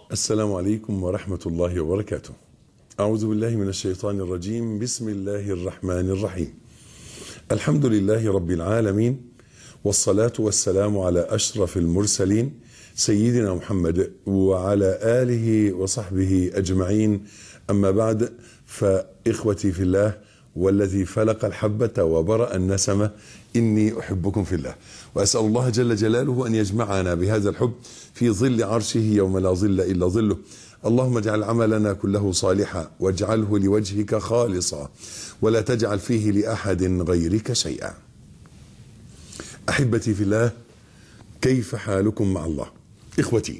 السلام عليكم ورحمة الله وبركاته. أعوذ بالله من الشيطان الرجيم، بسم الله الرحمن الرحيم. الحمد لله رب العالمين والصلاة والسلام على أشرف المرسلين سيدنا محمد وعلى آله وصحبه أجمعين أما بعد فإخوتي في الله والذي فلق الحبة وبرأ النسمة إني أحبكم في الله وأسأل الله جل جلاله أن يجمعنا بهذا الحب في ظل عرشه يوم لا ظل إلا ظله اللهم اجعل عملنا كله صالحا واجعله لوجهك خالصا ولا تجعل فيه لأحد غيرك شيئا أحبتي في الله كيف حالكم مع الله إخوتي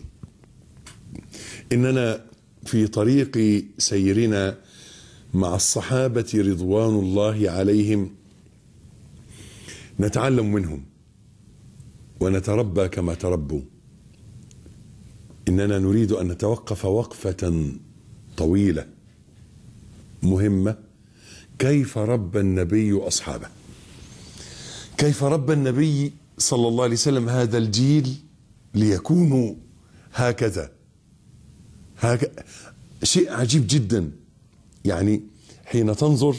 إننا في طريق سيرنا مع الصحابة رضوان الله عليهم نتعلم منهم ونتربى كما تربوا اننا نريد ان نتوقف وقفه طويله مهمه كيف ربى النبي اصحابه كيف ربى النبي صلى الله عليه وسلم هذا الجيل ليكونوا هكذا هك... شيء عجيب جدا يعني حين تنظر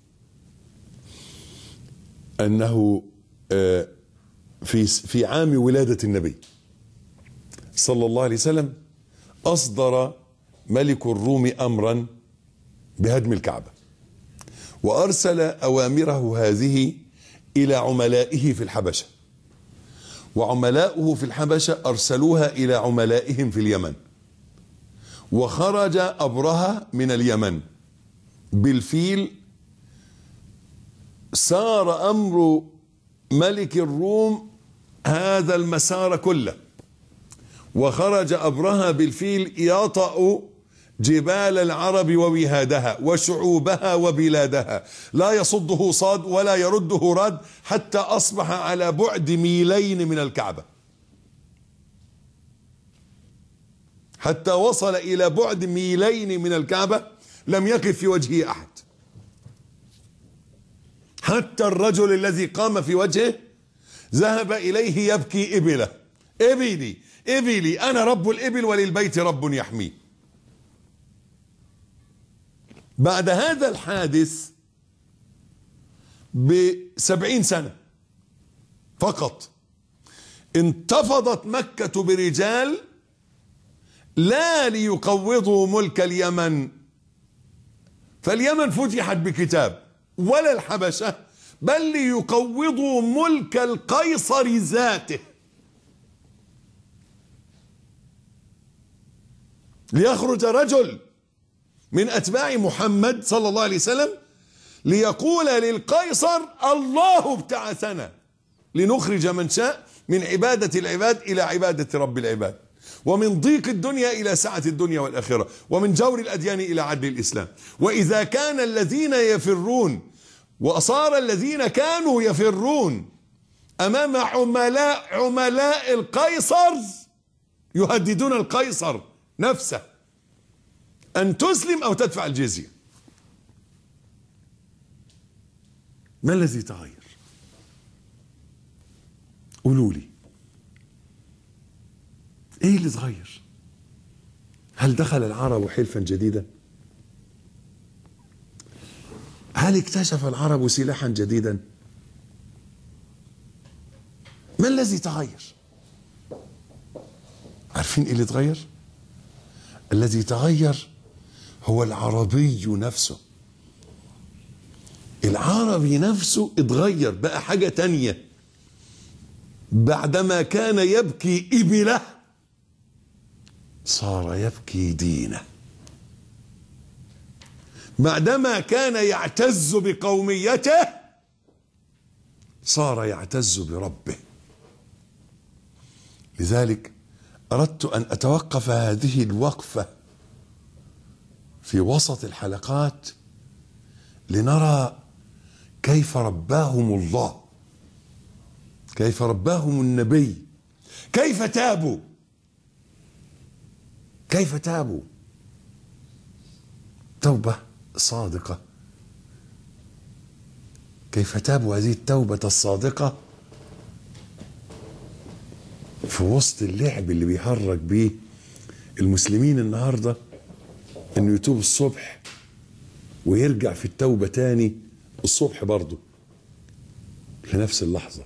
انه في في عام ولاده النبي صلى الله عليه وسلم اصدر ملك الروم امرا بهدم الكعبه وارسل اوامره هذه الى عملائه في الحبشه وعملاؤه في الحبشه ارسلوها الى عملائهم في اليمن وخرج ابرهه من اليمن بالفيل سار امر ملك الروم هذا المسار كله وخرج ابرهه بالفيل يطأ جبال العرب ووهادها وشعوبها وبلادها لا يصده صاد ولا يرده راد حتى اصبح على بعد ميلين من الكعبه حتى وصل الى بعد ميلين من الكعبه لم يقف في وجهه احد حتى الرجل الذي قام في وجهه ذهب اليه يبكي ابله ابلي ابلي انا رب الابل وللبيت رب يحميه بعد هذا الحادث بسبعين سنة فقط انتفضت مكة برجال لا ليقوضوا ملك اليمن فاليمن فتحت بكتاب ولا الحبشة بل ليقوضوا ملك القيصر ذاته ليخرج رجل من أتباع محمد صلى الله عليه وسلم ليقول للقيصر الله ابتعثنا لنخرج من شاء من عبادة العباد إلى عبادة رب العباد ومن ضيق الدنيا إلى سعة الدنيا والآخرة ومن جور الأديان إلى عدل الإسلام وإذا كان الذين يفرون وصار الذين كانوا يفرون أمام عملاء عملاء القيصر يهددون القيصر نفسه أن تسلم أو تدفع الجزية ما الذي تغير قولوا لي ايه اللي تغير هل دخل العرب حلفا جديدا هل اكتشف العرب سلاحا جديدا ما الذي تغير عارفين ايه اللي تغير الذي تغير هو العربي نفسه العربي نفسه اتغير بقى حاجة تانية بعدما كان يبكي إبله صار يبكي دينه بعدما كان يعتز بقوميته صار يعتز بربه لذلك أردت أن أتوقف هذه الوقفة في وسط الحلقات لنرى كيف رباهم الله كيف رباهم النبي كيف تابوا كيف تابوا توبة صادقة كيف تابوا هذه التوبة الصادقة في وسط اللعب اللي بيهرج بيه المسلمين النهارده انه يتوب الصبح ويرجع في التوبه تاني الصبح برضه في نفس اللحظه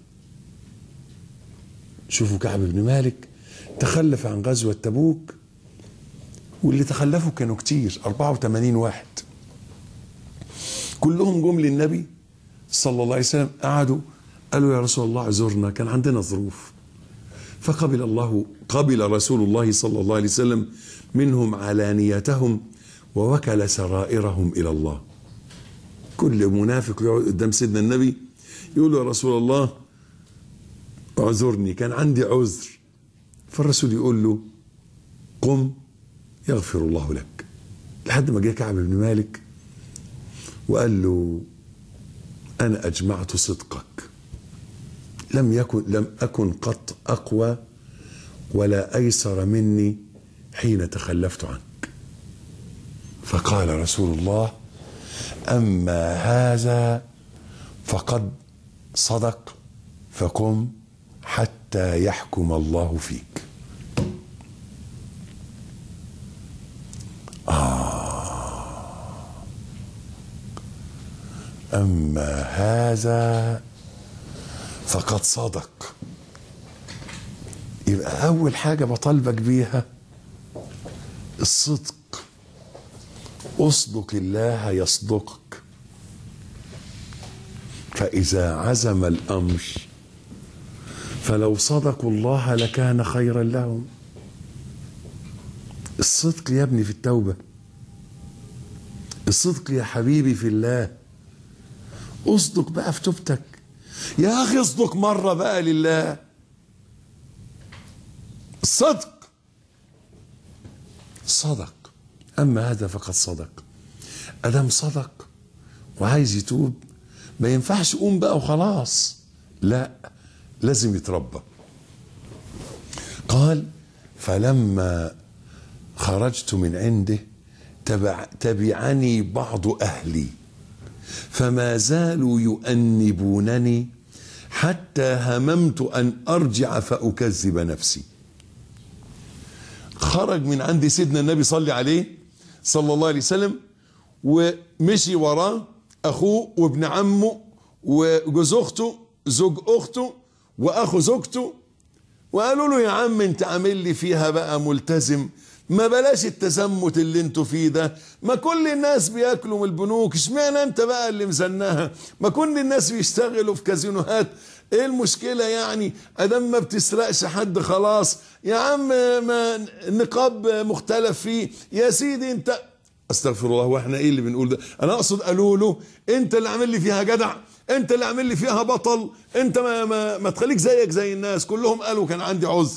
شوفوا كعب بن مالك تخلف عن غزوه تبوك واللي تخلفوا كانوا كتير 84 واحد كلهم جم للنبي صلى الله عليه وسلم قعدوا قالوا يا رسول الله اعذرنا كان عندنا ظروف فقبل الله قبل رسول الله صلى الله عليه وسلم منهم علانيتهم ووكل سرائرهم الى الله كل منافق يقعد قدام سيدنا النبي يقول له يا رسول الله اعذرني كان عندي عذر فالرسول يقول له قم يغفر الله لك لحد ما جه كعب بن مالك وقال له انا اجمعت صدقك لم يكن لم اكن قط اقوى ولا ايسر مني حين تخلفت عنك فقال رسول الله اما هذا فقد صدق فقم حتى يحكم الله فيك آه أما هذا فقد صدق يبقى أول حاجة بطالبك بيها الصدق اصدق الله يصدقك فإذا عزم الأمر فلو صدقوا الله لكان خيرا لهم الصدق يا ابني في التوبة الصدق يا حبيبي في الله اصدق بقى في توبتك يا أخي اصدق مرة بقى لله الصدق صدق أما هذا فقد صدق أدم صدق وعايز يتوب ما ينفعش قوم بقى وخلاص لا لازم يتربى قال فلما خرجت من عنده تبع تبعني بعض أهلي فما زالوا يؤنبونني حتى هممت أن أرجع فأكذب نفسي خرج من عند سيدنا النبي صلى عليه صلى الله عليه وسلم ومشي وراه أخوه وابن عمه وجوز أخته زوج أخته وأخو زوجته وقالوا له يا عم انت عامل لي فيها بقى ملتزم ما بلاش التزمت اللي انتوا فيه ده ما كل الناس بياكلوا من البنوك اشمعنى انت بقى اللي مزناها ما كل الناس بيشتغلوا في كازينوهات ايه المشكلة يعني ادام ما بتسرقش حد خلاص يا عم ما النقاب مختلف فيه يا سيدي انت استغفر الله واحنا ايه اللي بنقول ده انا اقصد قالوا له انت اللي عامل لي فيها جدع انت اللي عامل لي فيها بطل انت ما, ما, ما تخليك زيك زي الناس كلهم قالوا كان عندي عذر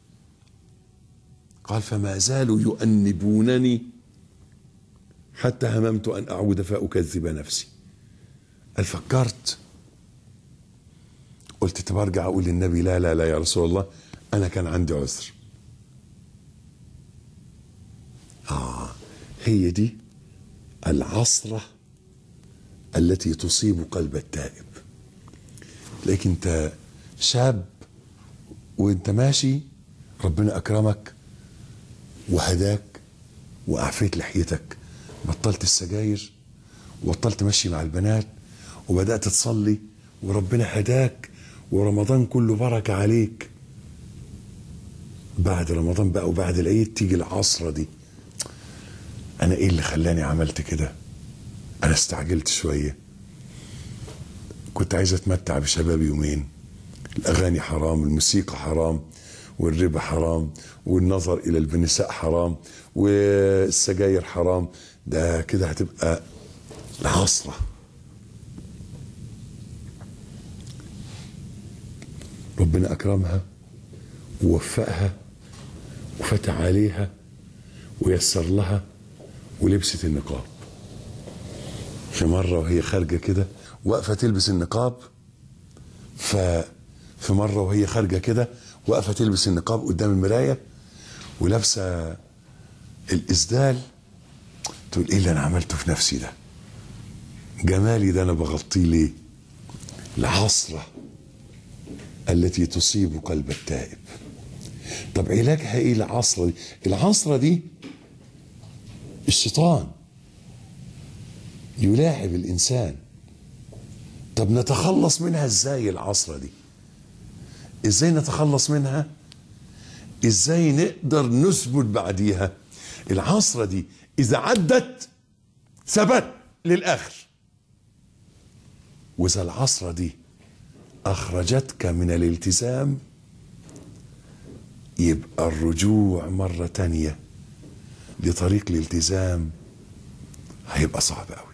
قال فما زالوا يؤنبونني حتى هممت ان اعود فاكذب نفسي قال فكرت قلت طب ارجع اقول للنبي لا لا لا يا رسول الله انا كان عندي عذر اه هي دي العصره التي تصيب قلب التائب لكن انت شاب وانت ماشي ربنا اكرمك وهداك واعفيت لحيتك بطلت السجاير وبطلت مشي مع البنات وبدات تصلي وربنا هداك ورمضان كله بركه عليك بعد رمضان بقى وبعد العيد تيجي العصره دي انا ايه اللي خلاني عملت كده انا استعجلت شويه كنت عايز اتمتع بشبابي يومين الاغاني حرام الموسيقى حرام والربا حرام والنظر الى النساء حرام والسجاير حرام ده كده هتبقى العصره ربنا اكرمها ووفقها وفتح عليها ويسر لها ولبست النقاب في مرة وهي خارجة كده واقفة تلبس النقاب ففي مرة وهي خارجة كده واقفة تلبس النقاب قدام المراية ولابسة الإسدال تقول إيه اللي أنا عملته في نفسي ده جمالي ده أنا بغطيه ليه العصرة التي تصيب قلب التائب طب علاجها ايه العصرة دي العصرة دي الشيطان يلاعب الانسان طب نتخلص منها ازاي العصرة دي ازاي نتخلص منها ازاي نقدر نثبت بعديها العصرة دي اذا عدت ثبت للاخر واذا العصرة دي اخرجتك من الالتزام يبقى الرجوع مرة تانية لطريق الالتزام هيبقى صعب قوي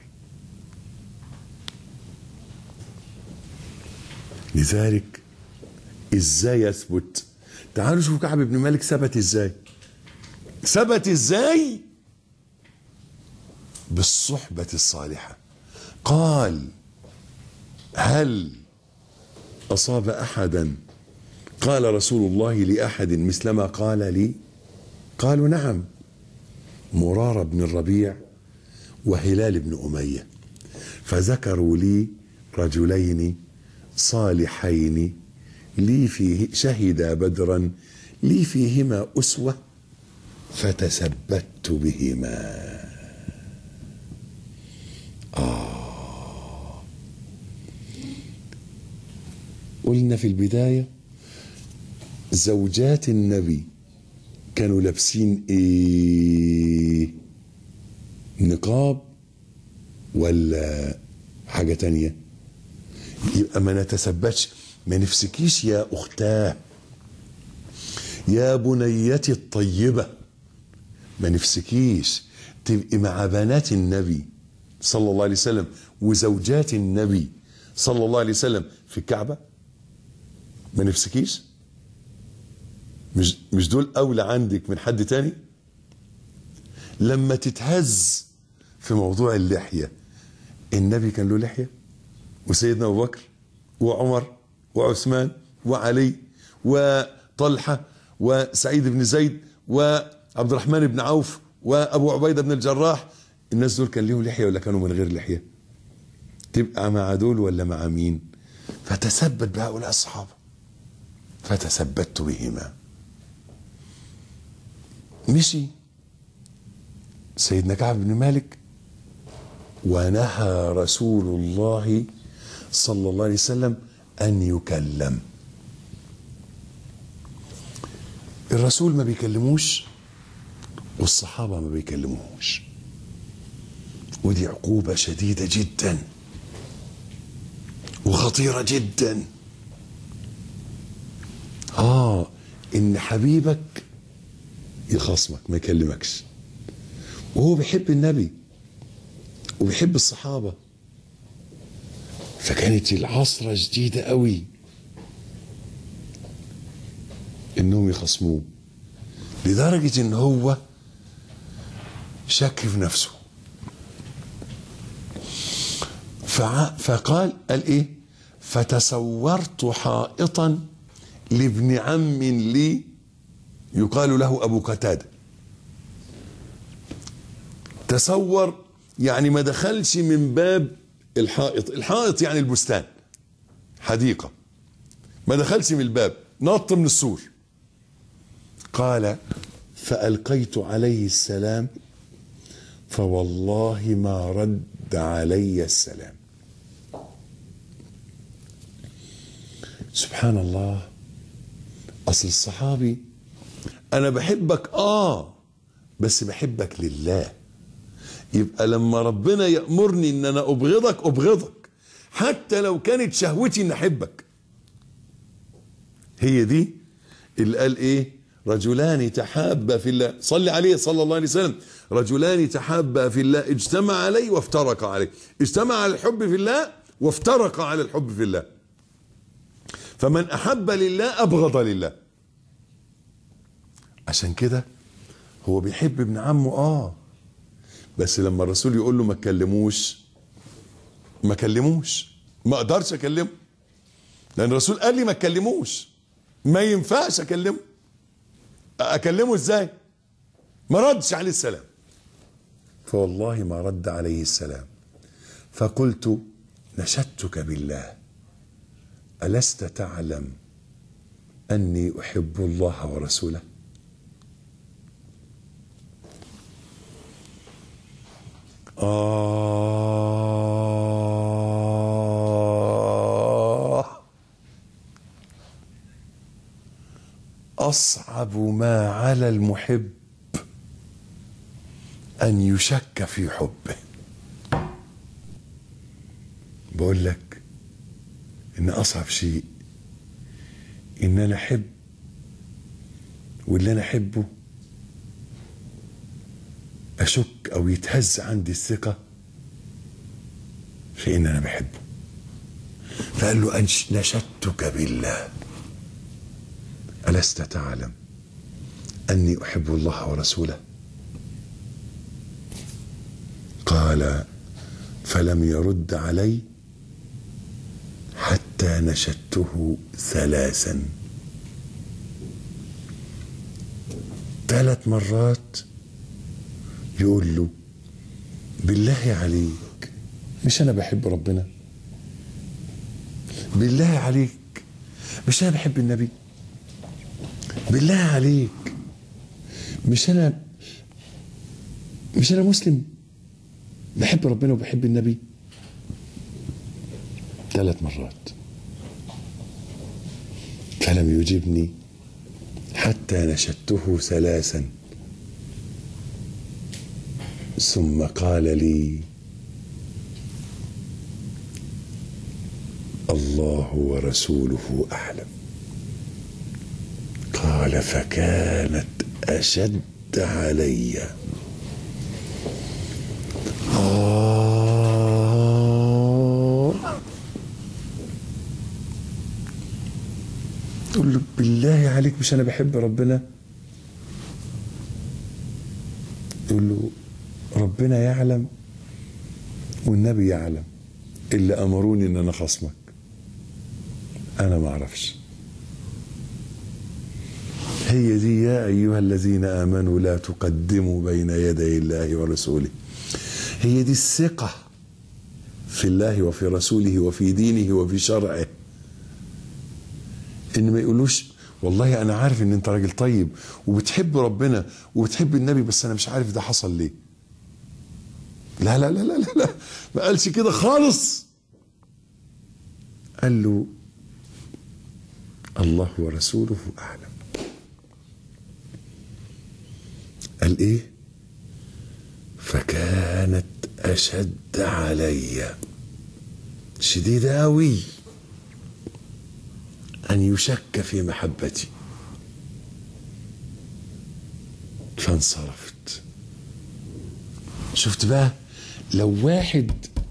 لذلك ازاي يثبت تعالوا شوفوا كعب بن مالك ثبت ازاي ثبت ازاي بالصحبة الصالحة قال هل أصاب أحدا قال رسول الله لأحد مثلما قال لي قالوا نعم مرار بن الربيع وهلال بن أمية فذكروا لي رجلين صالحين لي فيه شهدا بدرا لي فيهما أسوة فتثبت بهما آه قلنا في البداية زوجات النبي كانوا لابسين ايه نقاب ولا حاجة تانية يبقى ما نتثبتش ما نفسكيش يا أختاه يا بنيتي الطيبة ما نفسكيش تبقي مع بنات النبي صلى الله عليه وسلم وزوجات النبي صلى الله عليه وسلم في الكعبة ما نفسكيش مش مش دول أولى عندك من حد تاني لما تتهز في موضوع اللحية النبي كان له لحية وسيدنا أبو بكر وعمر وعثمان وعلي وطلحة وسعيد بن زيد وعبد الرحمن بن عوف وأبو عبيدة بن الجراح الناس دول كان ليهم لحية ولا كانوا من غير لحية تبقى مع دول ولا مع مين فتثبت بهؤلاء الصحابة فتثبت بهما مشي سيدنا كعب بن مالك ونهى رسول الله صلى الله عليه وسلم أن يكلم الرسول ما بيكلموش والصحابة ما بيكلموهوش ودي عقوبة شديدة جدا وخطيرة جدا آه إن حبيبك يخاصمك ما يكلمكش وهو بيحب النبي وبيحب الصحابة فكانت العصرة جديدة قوي انهم يخصموه لدرجة ان هو شك في نفسه فع- فقال قال ايه فتسورت حائطا لابن عم لي يقال له ابو قتاده تصور يعني ما دخلش من باب الحائط الحائط يعني البستان حديقة ما دخلش من الباب نط من السور قال فألقيت عليه السلام فوالله ما رد علي السلام سبحان الله أصل الصحابي أنا بحبك آه بس بحبك لله يبقى لما ربنا يأمرني ان انا ابغضك ابغضك حتى لو كانت شهوتي ان احبك هي دي اللي قال ايه رجلان تحابا في الله صلي عليه صلى الله عليه وسلم رجلان تحابا في الله اجتمع عليه وافترق عليه اجتمع على الحب في الله وافترق على الحب في الله فمن احب لله ابغض لله عشان كده هو بيحب ابن عمه اه بس لما الرسول يقول له ما تكلموش ما كلموش ما اقدرش اكلمه لان الرسول قال لي ما تكلموش ما ينفعش اكلمه اكلمه ازاي ما ردش عليه السلام فوالله ما رد عليه السلام فقلت نشدتك بالله ألست تعلم أني أحب الله ورسوله آه أصعب ما على المحب أن يشك في حبه بقول لك إن أصعب شيء إن أنا أحب واللي أنا أحبه أشك أو يتهز عندي الثقة في إن أنا بحبه فقال له أنش نشدتك بالله ألست تعلم أني أحب الله ورسوله قال فلم يرد علي حتى نشدته ثلاثا ثلاث مرات يقول له بالله عليك مش انا بحب ربنا بالله عليك مش انا بحب النبي بالله عليك مش انا مش انا مسلم بحب ربنا وبحب النبي ثلاث مرات فلم يجبني حتى نشدته ثلاثا ثم قال لي الله ورسوله اعلم قال فكانت اشد علي آه تقول له بالله عليك مش انا بحب ربنا يقول له ربنا يعلم والنبي يعلم اللي امروني ان انا خصمك انا ما اعرفش هي دي يا ايها الذين امنوا لا تقدموا بين يدي الله ورسوله هي دي الثقه في الله وفي رسوله وفي دينه وفي شرعه ان ما يقولوش والله انا عارف ان انت راجل طيب وبتحب ربنا وبتحب النبي بس انا مش عارف ده حصل ليه لا لا لا لا لا, لا. ما قالش كده خالص قال له الله ورسوله اعلم قال ايه فكانت اشد علي شديده قوي ان يشك في محبتي فانصرفت شفت بقى لو واحد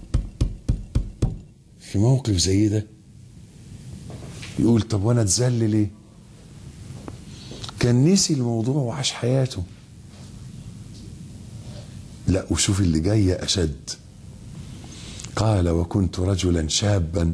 في موقف زي ده يقول طب وانا اتذل ليه كان نسي الموضوع وعاش حياته لا وشوف اللي جاي اشد قال وكنت رجلا شابا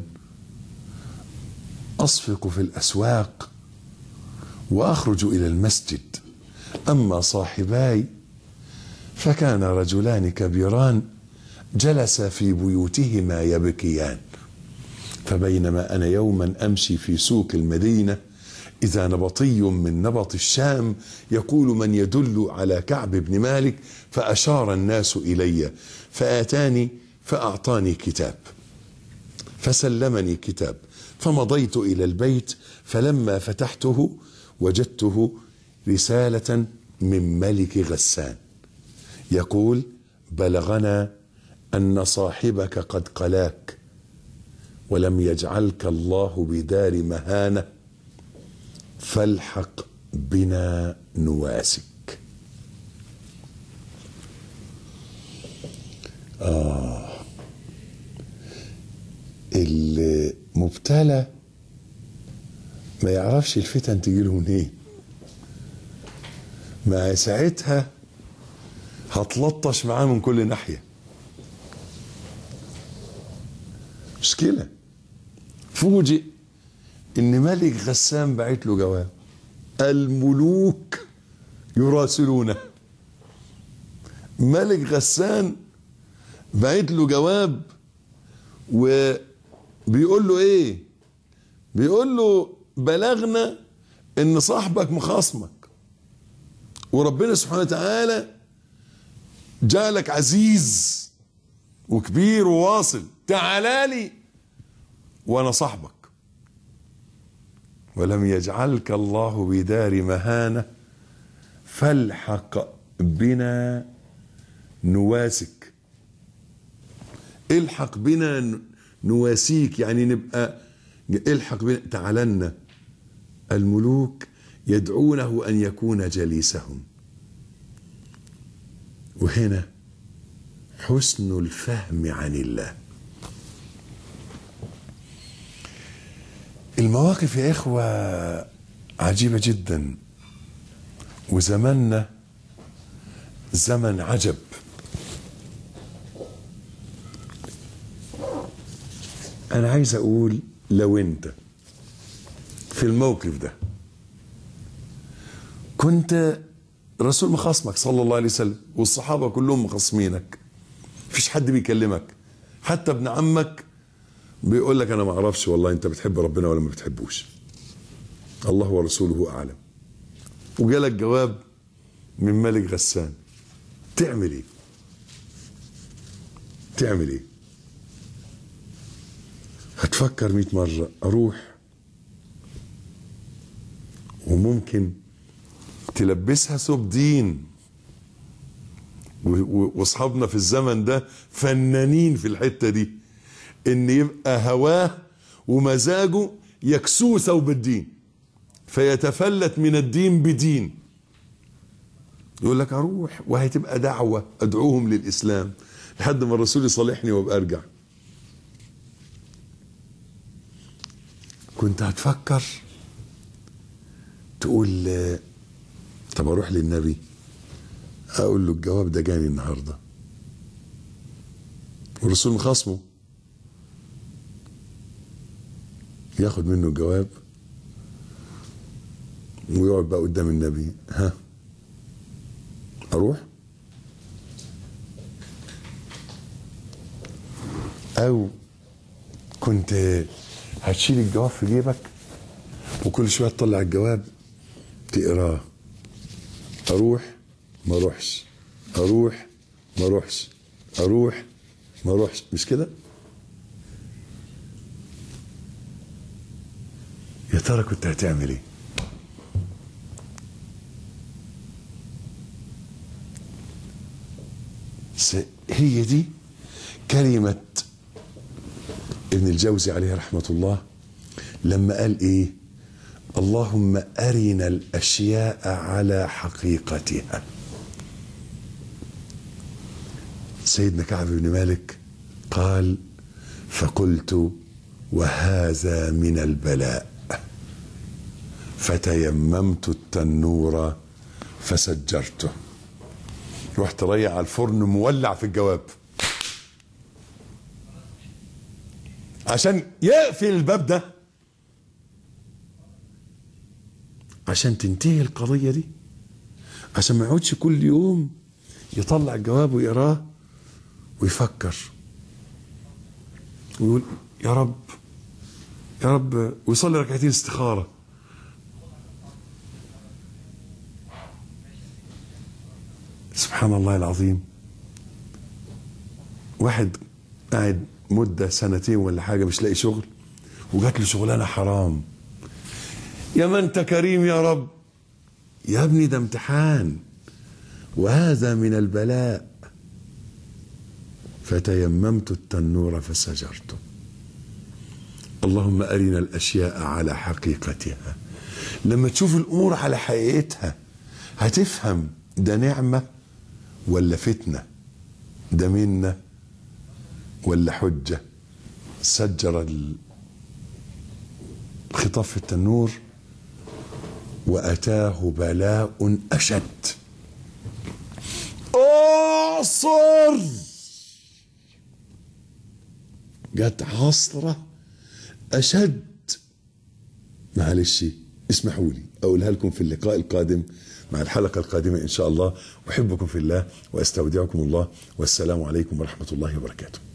اصفق في الاسواق واخرج الى المسجد اما صاحباي فكان رجلان كبيران جلسا في بيوتهما يبكيان فبينما انا يوما امشي في سوق المدينه اذا نبطي من نبط الشام يقول من يدل على كعب بن مالك فاشار الناس الي فاتاني فاعطاني كتاب فسلمني كتاب فمضيت الى البيت فلما فتحته وجدته رساله من ملك غسان يقول بلغنا ان صاحبك قد قلاك ولم يجعلك الله بدار مهانه فالحق بنا نواسك آه المبتلى ما يعرفش الفتن تجيله منين ما ساعتها هتلطش معاه من كل ناحيه مشكله فوجئ ان ملك غسان بعت له جواب الملوك يراسلونه ملك غسان بعت له جواب وبيقول له ايه بيقول له بلغنا ان صاحبك مخاصمك وربنا سبحانه وتعالى جعلك عزيز وكبير وواصل تعالى لي وانا صاحبك ولم يجعلك الله بدار مهانه فالحق بنا نواسك الحق بنا نواسيك يعني نبقى الحق بنا تعالنا الملوك يدعونه ان يكون جليسهم وهنا حسن الفهم عن الله المواقف يا اخوه عجيبه جدا وزماننا زمن عجب انا عايز اقول لو انت في الموقف ده كنت رسول مخاصمك صلى الله عليه وسلم والصحابه كلهم مخاصمينك مفيش حد بيكلمك حتى ابن عمك بيقول لك انا ما اعرفش والله انت بتحب ربنا ولا ما بتحبوش الله ورسوله اعلم وجالك جواب من ملك غسان تعمل ايه تعمل ايه هتفكر مئة مرة أروح وممكن تلبسها ثوب دين واصحابنا في الزمن ده فنانين في الحتة دي ان يبقى هواه ومزاجه يكسوه ثوب الدين فيتفلت من الدين بدين يقول لك اروح وهتبقى دعوه ادعوهم للاسلام لحد ما الرسول يصالحني وابقى ارجع كنت هتفكر تقول طب اروح للنبي اقول له الجواب ده جاني النهارده والرسول مخاصمه ياخد منه الجواب ويقعد بقى قدام النبي ها اروح او كنت هتشيل الجواب في جيبك وكل شويه تطلع الجواب تقراه اروح ما اروحش اروح ما اروحش اروح ما اروحش مش كده يا ترى كنت هتعمل ايه هي دي كلمة ابن الجوزي عليه رحمة الله لما قال ايه اللهم أرنا الأشياء على حقيقتها سيدنا كعب بن مالك قال فقلت وهذا من البلاء فتيممت التنور فسجرته رحت ريع على الفرن مولع في الجواب عشان يقفل الباب ده عشان تنتهي القضية دي عشان ما يقعدش كل يوم يطلع الجواب ويقراه ويفكر ويقول يا رب يا رب ويصلي ركعتين استخارة سبحان الله العظيم واحد قاعد مدة سنتين ولا حاجة مش لاقي شغل وجات له شغلانة حرام يا من انت كريم يا رب يا ابني ده امتحان وهذا من البلاء فتيممت التنور فسجرته اللهم ارنا الاشياء على حقيقتها لما تشوف الامور على حقيقتها هتفهم ده نعمه ولا فتنه ده منه ولا حجه سجر الخطاب في التنور واتاه بلاء اشد اعصر جت عصرة أشد معلش اسمحوا لي أقولها لكم في اللقاء القادم مع الحلقة القادمة إن شاء الله أحبكم في الله وأستودعكم الله والسلام عليكم ورحمة الله وبركاته